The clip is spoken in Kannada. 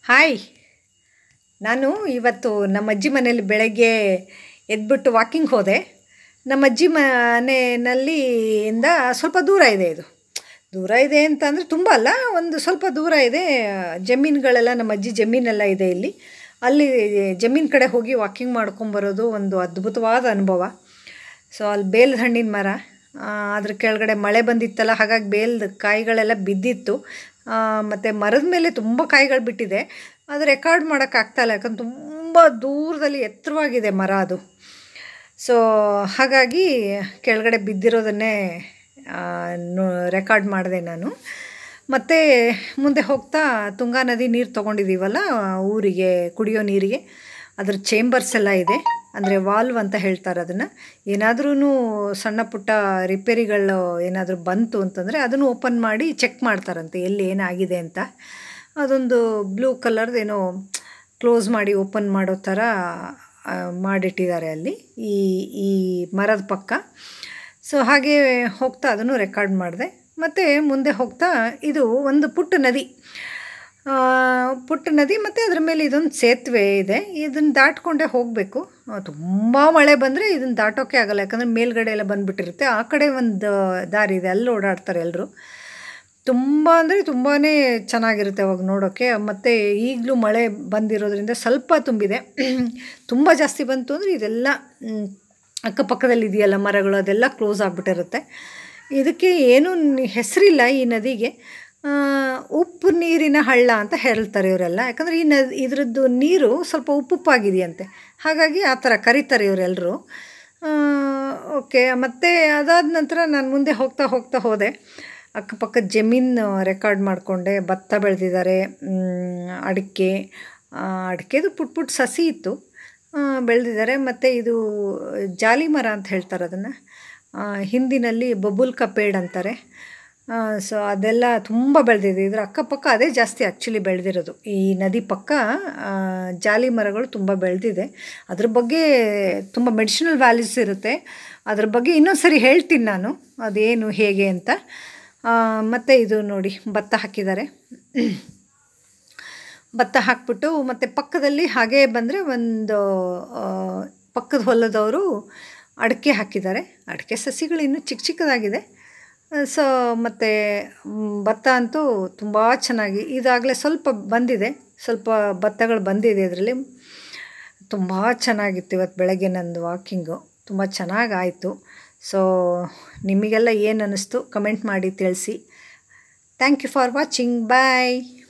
ಹಾಯ್ ನಾನು ಇವತ್ತು ನಮ್ಮ ಅಜ್ಜಿ ಮನೇಲಿ ಬೆಳಗ್ಗೆ ಎದ್ಬಿಟ್ಟು ವಾಕಿಂಗ್ ಹೋದೆ ನಮ್ಮ ಅಜ್ಜಿ ಮನೆಯಲ್ಲಿ ಇಂದ ಸ್ವಲ್ಪ ದೂರ ಇದೆ ಇದು ದೂರ ಇದೆ ಅಂತ ಅಂದರೆ ತುಂಬ ಅಲ್ಲ ಒಂದು ಸ್ವಲ್ಪ ದೂರ ಇದೆ ಜಮೀನುಗಳೆಲ್ಲ ನಮ್ಮ ಅಜ್ಜಿ ಜಮೀನೆಲ್ಲ ಇದೆ ಇಲ್ಲಿ ಅಲ್ಲಿ ಜಮೀನು ಕಡೆ ಹೋಗಿ ವಾಕಿಂಗ್ ಮಾಡ್ಕೊಂಬರೋದು ಒಂದು ಅದ್ಭುತವಾದ ಅನುಭವ ಸೊ ಅಲ್ಲಿ ಬೇಲದ ಹಣ್ಣಿನ ಮರ ಆ, ಅದ್ರ ಕೆಳಗಡೆ ಮಳೆ ಬಂದಿತ್ತಲ್ಲ ಹಾಗಾಗಿ ಬೇಲ್ದ ಕಾಯಿಗಳೆಲ್ಲ ಬಿದ್ದಿತ್ತು ಮತ್ತು ಮರದ ಮೇಲೆ ತುಂಬ ಕಾಯಿಗಳು ಬಿಟ್ಟಿದೆ ಅದು ರೆಕಾರ್ಡ್ ಮಾಡೋಕ್ಕಾಗ್ತಾಯಿಲ್ಲ ಯಾಕಂದ್ರೆ ತುಂಬ ದೂರದಲ್ಲಿ ಎತ್ತರವಾಗಿದೆ ಮರ ಅದು ಸೊ ಹಾಗಾಗಿ ಕೆಳಗಡೆ ಬಿದ್ದಿರೋದನ್ನೇ ರೆಕಾರ್ಡ್ ಮಾಡಿದೆ ನಾನು ಮತ್ತು ಮುಂದೆ ಹೋಗ್ತಾ ತುಂಗಾ ನದಿ ನೀರು ತೊಗೊಂಡಿದ್ದೀವಲ್ಲ ಊರಿಗೆ ಕುಡಿಯೋ ನೀರಿಗೆ ಅದ್ರ ಚೇಂಬರ್ಸ್ ಎಲ್ಲ ಇದೆ ಅಂದರೆ ವಾಲ್ವ್ ಅಂತ ಹೇಳ್ತಾರೆ ಅದನ್ನು ಏನಾದ್ರೂ ಸಣ್ಣ ಪುಟ್ಟ ರಿಪೇರಿಗಳು ಏನಾದರೂ ಬಂತು ಅಂತಂದರೆ ಅದನ್ನು ಓಪನ್ ಮಾಡಿ ಚೆಕ್ ಮಾಡ್ತಾರಂತೆ ಎಲ್ಲಿ ಏನಾಗಿದೆ ಅಂತ ಅದೊಂದು ಬ್ಲೂ ಕಲರ್ದು ಏನೋ ಕ್ಲೋಸ್ ಮಾಡಿ ಓಪನ್ ಮಾಡೋ ಥರ ಆ, ಮಾಡಿಟ್ಟಿದ್ದಾರೆ ಅಲ್ಲಿ ಈ ಈ ಮರದ ಪಕ್ಕ ಸೊ ಹಾಗೆ ಹೋಗ್ತಾ ಅದನ್ನು ರೆಕಾರ್ಡ್ ಮಾಡಿದೆ ಮತ್ತು ಮುಂದೆ ಹೋಗ್ತಾ ಇದು ಒಂದು ಪುಟ್ಟ ನದಿ ಆ, ಪುಟ್ಟ ನದಿ ಮತ್ತು ಅದ್ರ ಮೇಲೆ ಇದೊಂದು ಸೇತುವೆ ಇದೆ ಇದನ್ನು ದಾಟ್ಕೊಂಡೇ ಹೋಗಬೇಕು ತುಂಬ ಮಳೆ ಬಂದರೆ ಇದನ್ನು ದಾಟೋಕ್ಕೆ ಆಗಲ್ಲ ಯಾಕಂದರೆ ಮೇಲ್ಗಡೆ ಎಲ್ಲ ಬಂದುಬಿಟ್ಟಿರುತ್ತೆ ಆ ಕಡೆ ಒಂದು ದಾರಿ ಇದೆ ಅಲ್ಲಿ ಓಡಾಡ್ತಾರೆ ಎಲ್ಲರೂ ತುಂಬ ಅಂದರೆ ತುಂಬಾ ಚೆನ್ನಾಗಿರುತ್ತೆ ಅವಾಗ ನೋಡೋಕ್ಕೆ ಮತ್ತು ಈಗಲೂ ಮಳೆ ಬಂದಿರೋದ್ರಿಂದ ಸ್ವಲ್ಪ ತುಂಬಿದೆ ತುಂಬ ಜಾಸ್ತಿ ಬಂತು ಅಂದರೆ ಇದೆಲ್ಲ ಮ್, ಅಕ್ಕಪಕ್ಕದಲ್ಲಿ ಇದೆಯಲ್ಲ ಮರಗಳು ಅದೆಲ್ಲ ಕ್ಲೋಸ್ ಆಗಿಬಿಟ್ಟಿರುತ್ತೆ ಇದಕ್ಕೆ ಏನೂ ಹೆಸರಿಲ್ಲ ಈ ನದಿಗೆ ಆ, ಉಪ್ಪು ನೀರಿನ ಹಳ್ಳ ಅಂತ ಹೇಳ್ತಾರೆ ಇವರೆಲ್ಲ ಯಾಕಂದರೆ ಈ ನದಿ ಇದ್ರದ್ದು ನೀರು ಸ್ವಲ್ಪ ಉಪ್ಪುಪ್ಪಾಗಿದೆಯಂತೆ ಹಾಗಾಗಿ ಆ ಥರ ಕರೀತಾರೆ ಇವರೆಲ್ಲರೂ ಓಕೆ ಮತ್ತು ಅದಾದ ನಂತರ ನಾನು ಮುಂದೆ ಹೋಗ್ತಾ ಹೋಗ್ತಾ ಹೋದೆ ಅಕ್ಕಪಕ್ಕದ ಜಮೀನು ರೆಕಾರ್ಡ್ ಮಾಡಿಕೊಂಡೆ ಭತ್ತ ಬೆಳೆದಿದ್ದಾರೆ ಅಡಿಕೆ ಅಡಿಕೆದು ಪುಟ್ ಪುಟ್ ಸಸಿ ಇತ್ತು ಬೆಳೆದಿದ್ದಾರೆ ಮತ್ತು ಇದು ಜಾಲಿ ಮರ ಅಂತ ಹೇಳ್ತಾರೆ ಅದನ್ನು ಹಿಂದಿನಲ್ಲಿ ಬಬುಲ್ ಕಪೇಡ್ ಅಂತಾರೆ ಸೊ ಅದೆಲ್ಲ ತುಂಬ ಬೆಳೆದಿದೆ ಇದ್ರ ಅಕ್ಕಪಕ್ಕ ಅದೇ ಜಾಸ್ತಿ ಆ್ಯಕ್ಚುಲಿ ಬೆಳೆದಿರೋದು ಈ ನದಿ ಪಕ್ಕ ಆ, ಜಾಲಿ ಮರಗಳು ತುಂಬ ಬೆಳೆದಿದೆ ಅದ್ರ ಬಗ್ಗೆ ತುಂಬ ಮೆಡಿಸಿನಲ್ ವ್ಯಾಲ್ಯೂಸ್ ಇರುತ್ತೆ ಅದ್ರ ಬಗ್ಗೆ ಇನ್ನೊಂದು ಸರಿ ಹೇಳ್ತೀನಿ ನಾನು ಅದೇನು ಹೇಗೆ ಅಂತ ಮತ್ತು ಇದು ನೋಡಿ ಭತ್ತ ಹಾಕಿದ್ದಾರೆ ಭತ್ತ ಹಾಕ್ಬಿಟ್ಟು ಮತ್ತು ಪಕ್ಕದಲ್ಲಿ ಹಾಗೇ ಬಂದರೆ ಒಂದು ಆ, ಪಕ್ಕದ ಹೊಲದವರು ಅಡಿಕೆ ಹಾಕಿದ್ದಾರೆ ಅಡಿಕೆ ಸಸಿಗಳು ಇನ್ನೂ ಚಿಕ್ಕ ಚಿಕ್ಕದಾಗಿದೆ ಸೊ ಮತ್ತು ಭತ್ತ ಅಂತೂ ತುಂಬ ಚೆನ್ನಾಗಿ ಇದಾಗಲೇ ಸ್ವಲ್ಪ ಬಂದಿದೆ ಸ್ವಲ್ಪ ಭತ್ತಗಳು ಬಂದಿದೆ ಇದರಲ್ಲಿ ತುಂಬ ಚೆನ್ನಾಗಿತ್ತು ಇವತ್ತು ಬೆಳಗ್ಗೆ ನಂದು ವಾಕಿಂಗು ತುಂಬ ಚೆನ್ನಾಗಾಯಿತು ಸೊ ನಿಮಗೆಲ್ಲ ಏನು ಅನ್ನಿಸ್ತು ಕಮೆಂಟ್ ಮಾಡಿ ತಿಳಿಸಿ thank you for watching bye